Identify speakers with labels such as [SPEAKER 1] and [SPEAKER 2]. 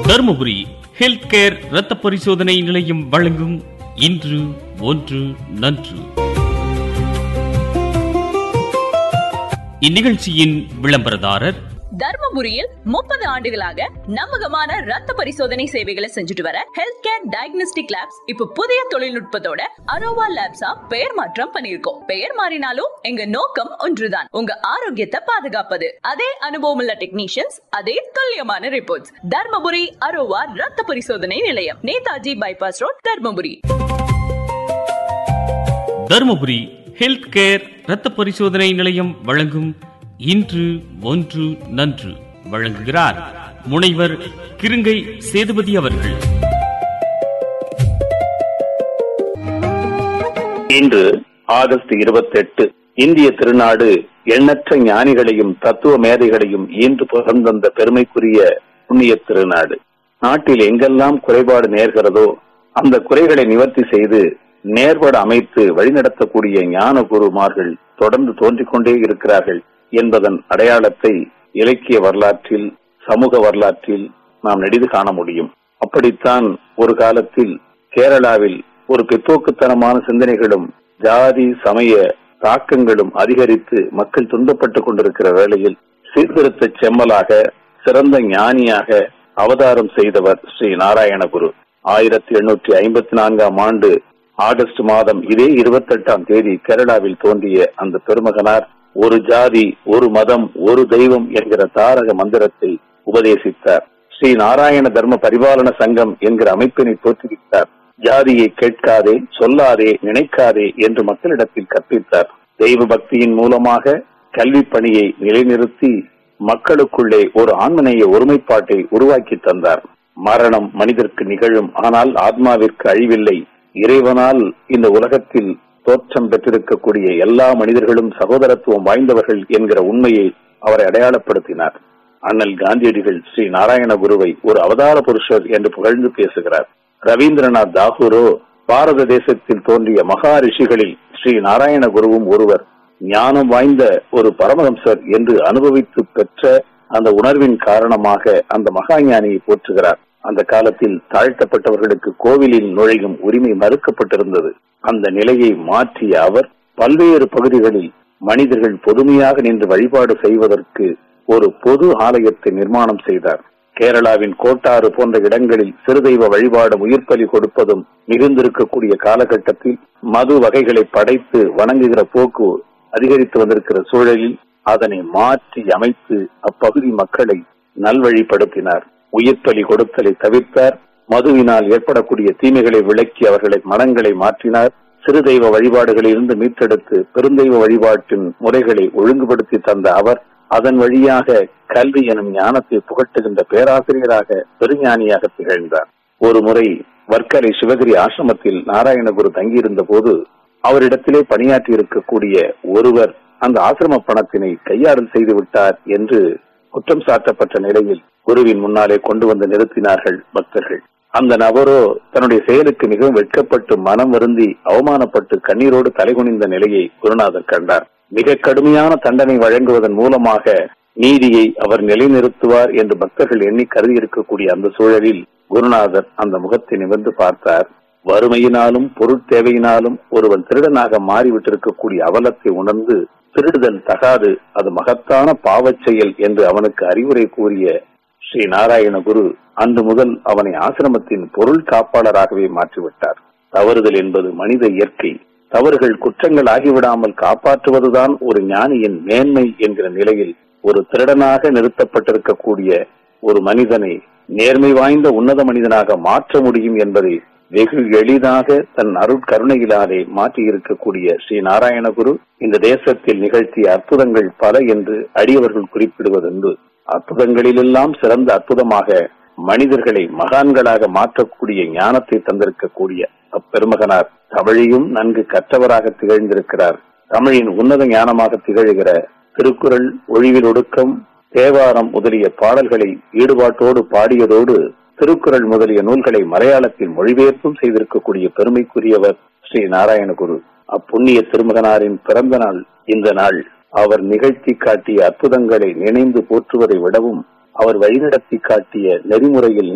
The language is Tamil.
[SPEAKER 1] தருமபுரி ஹெல்த் கேர் இரத்த பரிசோதனை நிலையம் வழங்கும் இன்று ஒன்று நன்று இந்நிகழ்ச்சியின் விளம்பரதாரர்
[SPEAKER 2] தர்மபுரியில் முப்பது ஆண்டுகளாக நம்பகமான ரத்த பரிசோதனை சேவைகளை செஞ்சுட்டு வர ஹெல்த் கேர் டயக்னோஸ்டிக் லேப்ஸ் இப்ப புதிய தொழில்நுட்பத்தோட அரோவா லேப்ஸா பெயர் மாற்றம் பண்ணிருக்கோம் பெயர் மாறினாலும் எங்க நோக்கம் ஒன்றுதான் உங்க ஆரோக்கியத்தை பாதுகாப்பது அதே அனுபவம் உள்ள டெக்னீஷியன்ஸ் அதே துல்லியமான ரிப்போர்ட்ஸ் தர்மபுரி அரோவா ரத்த பரிசோதனை நிலையம் Netaji bypass road Dharmapuri
[SPEAKER 1] Dharmapuri health care இரத்த பரிசோதனை நிலையம் வழங்கும் இன்று ஒன்று நன்று வழங்குகிறார் முனைவர் கிருங்கை சேதுபதி அவர்கள்
[SPEAKER 3] இன்று ஆகஸ்ட் இருபத்தெட்டு இந்திய திருநாடு எண்ணற்ற ஞானிகளையும் தத்துவ மேதைகளையும் ஈன்று பிறந்தந்த பெருமைக்குரிய புண்ணிய திருநாடு நாட்டில் எங்கெல்லாம் குறைபாடு நேர்கிறதோ அந்த குறைகளை நிவர்த்தி செய்து நேர்பட அமைத்து வழிநடத்தக்கூடிய ஞான குருமார்கள் தொடர்ந்து தோன்றிக் கொண்டே இருக்கிறார்கள் என்பதன் அடையாளத்தை இலக்கிய வரலாற்றில் சமூக வரலாற்றில் நாம் நெடிது காண முடியும் அப்படித்தான் ஒரு காலத்தில் கேரளாவில் ஒரு பிற்போக்குத்தனமான சிந்தனைகளும் ஜாதி சமய தாக்கங்களும் அதிகரித்து மக்கள் துன்பப்பட்டுக் கொண்டிருக்கிற வேளையில் சீர்திருத்த செம்மலாக சிறந்த ஞானியாக அவதாரம் செய்தவர் ஸ்ரீ நாராயணகுரு ஆயிரத்தி எண்ணூற்றி ஐம்பத்தி நான்காம் ஆண்டு ஆகஸ்ட் மாதம் இதே இருபத்தெட்டாம் தேதி கேரளாவில் தோன்றிய அந்த பெருமகனார் ஒரு ஜாதி ஒரு மதம் ஒரு தெய்வம் என்கிற தாரக மந்திரத்தை உபதேசித்தார் ஸ்ரீ நாராயண தர்ம பரிபாலன சங்கம் என்கிற அமைப்பினை தோற்றுவித்தார் ஜாதியை கேட்காதே சொல்லாதே நினைக்காதே என்று மக்களிடத்தில் கற்பித்தார் தெய்வ பக்தியின் மூலமாக கல்வி பணியை நிலைநிறுத்தி மக்களுக்குள்ளே ஒரு ஆன்மநேய ஒருமைப்பாட்டை உருவாக்கி தந்தார் மரணம் மனிதருக்கு நிகழும் ஆனால் ஆத்மாவிற்கு அழிவில்லை இறைவனால் இந்த உலகத்தில் தோற்றம் பெற்றிருக்கக்கூடிய எல்லா மனிதர்களும் சகோதரத்துவம் வாய்ந்தவர்கள் என்கிற உண்மையை அவரை அடையாளப்படுத்தினார் அண்ணல் காந்தியடிகள் ஸ்ரீ நாராயண குருவை ஒரு அவதார புருஷர் என்று புகழ்ந்து பேசுகிறார் ரவீந்திரநாத் தாகூரோ பாரத தேசத்தில் தோன்றிய மகா ரிஷிகளில் ஸ்ரீ நாராயண குருவும் ஒருவர் ஞானம் வாய்ந்த ஒரு பரமஹம்சர் என்று அனுபவித்து பெற்ற அந்த உணர்வின் காரணமாக அந்த மகா ஞானியை போற்றுகிறார் அந்த காலத்தில் தாழ்த்தப்பட்டவர்களுக்கு கோவிலில் நுழையும் உரிமை மறுக்கப்பட்டிருந்தது அந்த நிலையை மாற்றிய அவர் பல்வேறு பகுதிகளில் மனிதர்கள் பொதுமையாக நின்று வழிபாடு செய்வதற்கு ஒரு பொது ஆலயத்தை நிர்மாணம் செய்தார் கேரளாவின் கோட்டாறு போன்ற இடங்களில் சிறுதெய்வ வழிபாடு உயிர்ப்பலி கொடுப்பதும் மிகுந்திருக்கக்கூடிய காலகட்டத்தில் மது வகைகளை படைத்து வணங்குகிற போக்கு அதிகரித்து வந்திருக்கிற சூழலில் அதனை மாற்றி அமைத்து அப்பகுதி மக்களை நல்வழிப்படுத்தினார் உயிர்ப்பலி கொடுத்தலை தவிர்த்தார் மதுவினால் ஏற்படக்கூடிய தீமைகளை விளக்கி அவர்களை மனங்களை மாற்றினார் சிறு தெய்வ வழிபாடுகளில் இருந்து மீட்டெடுத்து பெருந்தெய்வ வழிபாட்டின் முறைகளை ஒழுங்குபடுத்தி தந்த அவர் அதன் வழியாக கல்வி எனும் ஞானத்தை புகட்டுகின்ற பேராசிரியராக பெருஞானியாக திகழ்ந்தார் ஒரு முறை வர்க்கலை சிவகிரி ஆசிரமத்தில் நாராயணகுரு தங்கியிருந்த போது அவரிடத்திலே பணியாற்றி இருக்கக்கூடிய ஒருவர் அந்த ஆசிரம பணத்தினை கையாடல் செய்து விட்டார் என்று குற்றம் சாட்டப்பட்ட நிலையில் குருவின் முன்னாலே கொண்டு வந்து நிறுத்தினார்கள் பக்தர்கள் அந்த நபரோ தன்னுடைய செயலுக்கு மிகவும் வெட்கப்பட்டு மனம் வருந்தி அவமானப்பட்டு கண்ணீரோடு தலைகுனிந்த நிலையை குருநாதர் கண்டார் மிக கடுமையான தண்டனை வழங்குவதன் மூலமாக நீதியை அவர் நிலைநிறுத்துவார் என்று பக்தர்கள் எண்ணி கருதி இருக்கக்கூடிய அந்த சூழலில் குருநாதர் அந்த முகத்தை நிமிர்ந்து பார்த்தார் வறுமையினாலும் பொருள் தேவையினாலும் ஒருவன் திருடனாக மாறிவிட்டிருக்கக்கூடிய அவலத்தை உணர்ந்து திருடுதல் தகாது அது மகத்தான பாவச் செயல் என்று அவனுக்கு அறிவுரை கூறிய ஸ்ரீ நாராயண குரு அன்று முதல் அவனை ஆசிரமத்தின் பொருள் காப்பாளராகவே மாற்றிவிட்டார் தவறுதல் என்பது மனித இயற்கை தவறுகள் குற்றங்கள் ஆகிவிடாமல் காப்பாற்றுவதுதான் ஒரு ஞானியின் மேன்மை என்கிற நிலையில் ஒரு திருடனாக நிறுத்தப்பட்டிருக்கக்கூடிய ஒரு மனிதனை நேர்மை வாய்ந்த உன்னத மனிதனாக மாற்ற முடியும் என்பதை வெகு எளிதாக தன் அருட்கருணையிலாலே மாற்றி இருக்கக்கூடிய ஸ்ரீ நாராயணகுரு இந்த தேசத்தில் நிகழ்த்திய அற்புதங்கள் பல என்று அடியவர்கள் குறிப்பிடுவதுண்டு அற்புதங்களிலெல்லாம் சிறந்த அற்புதமாக மனிதர்களை மகான்களாக மாற்றக்கூடிய ஞானத்தை தந்திருக்கக்கூடிய அப்பெருமகனார் தமிழையும் நன்கு கற்றவராக திகழ்ந்திருக்கிறார் தமிழின் உன்னத ஞானமாக திகழ்கிற திருக்குறள் ஒழிவில் ஒடுக்கம் தேவாரம் முதலிய பாடல்களை ஈடுபாட்டோடு பாடியதோடு திருக்குறள் முதலிய நூல்களை மலையாளத்தில் மொழிபெயர்ப்பும் செய்திருக்கக்கூடிய பெருமைக்குரியவர் ஸ்ரீ நாராயணகுரு அப்புண்ணிய திருமகனாரின் பிறந்த நாள் இந்த நாள் அவர் நிகழ்த்தி காட்டிய அற்புதங்களை நினைந்து போற்றுவதை விடவும் அவர் வழிநடத்தி காட்டிய நெறிமுறையில்